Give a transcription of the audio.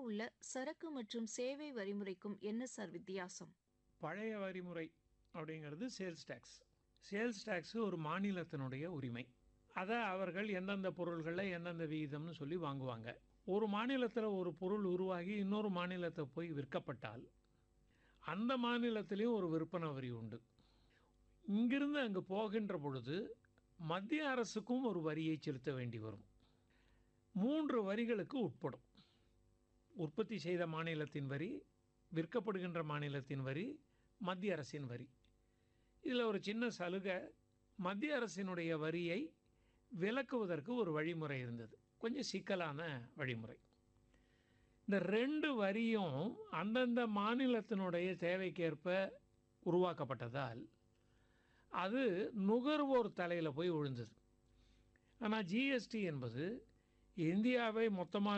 உள்ள சரக்கு மற்றும் சேவை வரிமுறைக்கும் என்ன சார் வித்தியாசம் பழைய வரிமுறை அப்படிங்கிறது சேல்ஸ் டேக்ஸ் சேல்ஸ் டேக்ஸ் ஒரு மாநிலத்தினுடைய உரிமை அதை அவர்கள் எந்தெந்த பொருள்களில் எந்தெந்த விகிதம்னு சொல்லி வாங்குவாங்க ஒரு மாநிலத்தில் ஒரு பொருள் உருவாகி இன்னொரு மாநிலத்தை போய் விற்கப்பட்டால் அந்த மாநிலத்திலையும் ஒரு விற்பனை வரி உண்டு இங்கிருந்து அங்கு போகின்ற பொழுது மத்திய அரசுக்கும் ஒரு வரியை செலுத்த வேண்டி வரும் மூன்று வரிகளுக்கு உட்படும் உற்பத்தி செய்த மாநிலத்தின் வரி விற்கப்படுகின்ற மாநிலத்தின் வரி மத்திய அரசின் வரி இதில் ஒரு சின்ன சலுகை மத்திய அரசினுடைய வரியை விலக்குவதற்கு ஒரு வழிமுறை இருந்தது கொஞ்சம் சிக்கலான வழிமுறை இந்த ரெண்டு வரியும் அந்தந்த மாநிலத்தினுடைய தேவைக்கேற்ப உருவாக்கப்பட்டதால் அது நுகர்வோர் தலையில் போய் விழுந்தது ஆனால் ஜிஎஸ்டி என்பது இந்தியாவை மொத்தமாக